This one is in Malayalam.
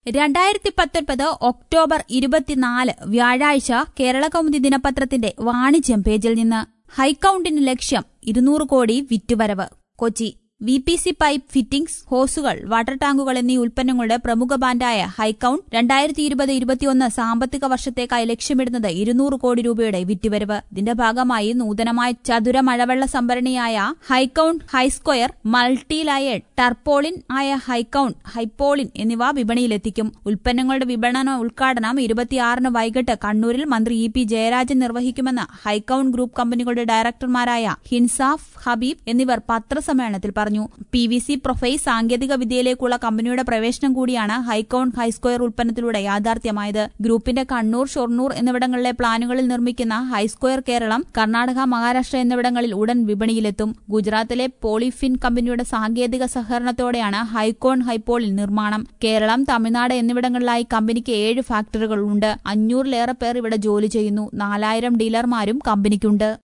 രണ്ടായിരത്തി പത്തൊൻപത് ഒക്ടോബർ ഇരുപത്തിനാല് വ്യാഴാഴ്ച കേരള കൗമുദി ദിനപത്രത്തിന്റെ വാണിജ്യം പേജിൽ നിന്ന് ഹൈക്കൌണ്ടിന് ലക്ഷ്യം ഇരുന്നൂറ് കോടി വിറ്റുവരവ് Kochi V P C pipe fittings ഹോസുകൾ വാട്ടർ ടാങ്കുകൾ എന്നീ ഉൽപ്പന്നങ്ങളുടെ പ്രമുഖ ബ്രാൻഡായ ഹൈക്കൌണ്ട് രണ്ടായിരത്തി ഇരുപത് ഇരുപത്തിയൊന്ന് സാമ്പത്തിക വർഷത്തേക്കായി ലക്ഷ്യമിടുന്നത് ഇരുന്നൂറ് കോടി രൂപയുടെ വിറ്റുവരവ് ഇതിന്റെ ഭാഗമായി നൂതനമായ ചതുര മഴവെള്ള സംഭരണിയായ Hycount Hysquare multi layered tarpaulin ആയ ഹൈക്കൌണ്ട് ഹൈപ്പോളിൻ എന്നിവ വിപണിയിലെത്തിക്കും ഉൽപ്പന്നങ്ങളുടെ വിപണന ഉദ്ഘാടനം ഇരുപത്തിയാറിന് വൈകിട്ട് കണ്ണൂരിൽ മന്ത്രി ഇ പി ജയരാജൻ നിർവഹിക്കുമെന്ന് ഹൈക്കൌണ്ട് ഗ്രൂപ്പ് കമ്പനികളുടെ ഡയറക്ടർമാരായ ഹിൻസാഫ് ഹബീബ് എന്നിവർ പത്രസമ്മേളനത്തിൽ പറഞ്ഞു പി വി സി പ്രൊഫൈസ് സാങ്കേതിക വിദ്യയിലേക്കുള്ള കമ്പനിയുടെ പ്രവേശനം കൂടിയാണ് ഹൈക്കൌണ്ട് ഹൈസ്ക്വയർ ഉൽപ്പന്നത്തിലൂടെ യാഥാർത്ഥ്യമായത് ഗ്രൂപ്പിന്റെ കണ്ണൂർ ഷൊർണൂർ എന്നിവിടങ്ങളിലെ പ്ലാനുകളിൽ നിർമ്മിക്കുന്ന ഹൈസ്ക്വയർ കേരളം കർണാടക മഹാരാഷ്ട്ര എന്നിവിടങ്ങളിൽ ഉടൻ വിപണിയിലെത്തും ഗുജറാത്തിലെ പോളിഫിൻ കമ്പനിയുടെ സാങ്കേതിക സഹകരണത്തോടെയാണ് ഹൈക്കോൺ ഹൈപ്പോളിൽ നിർമ്മാണം കേരളം തമിഴ്നാട് എന്നിവിടങ്ങളിലായി കമ്പനിക്ക് ഏഴ് ഫാക്ടറികളുണ്ട് അഞ്ഞൂറിലേറെ പേർ ഇവിടെ ജോലി ചെയ്യുന്നു നാലായിരം ഡീലർമാരും കമ്പനിക്കുണ്ട്